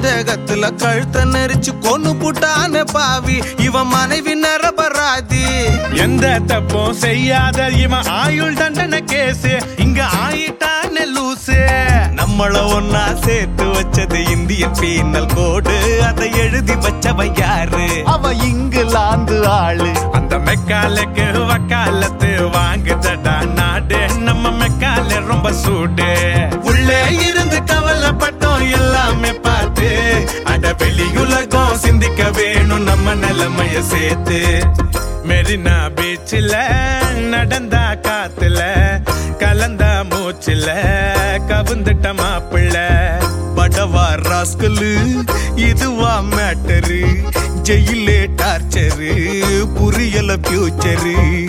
சந்தேகத்துல கழுத்த நெரிச்சு கொன்னு புட்டான பாவி இவன் மனைவி நரபராதி எந்த தப்பும் செய்யாத இவன் ஆயுள் தண்டனை கேஸ் இங்க ஆயிட்டான லூசு நம்மள ஒன்னா சேர்த்து வச்சது இந்தியன் பீனல் கோடு அதை எழுதி வச்சவன் யாரு அவ இங்கிலாந்து ஆளு அந்த மெக்காலுக்கு வக்காலத்து வாங்குதடா நாடு நம்ம மெக்கால ரொம்ப சூடு உள்ளே இருந்து கவலைப்பட்டோம் எல்லாமே பார்த்து அட வெளியுலகம் சிந்திக்க வேணும் நம்ம நிலைமைய சேர்த்து மெரினா பீச்சில் நடந்தா காத்துல கலந்த மூச்சுல கவுந்துட்ட மாப்பிள்ள படவா ராஸ்கலு இதுவா மேட்டரு ஜெயிலே டார்ச்சரு புரியல ஃபியூச்சரு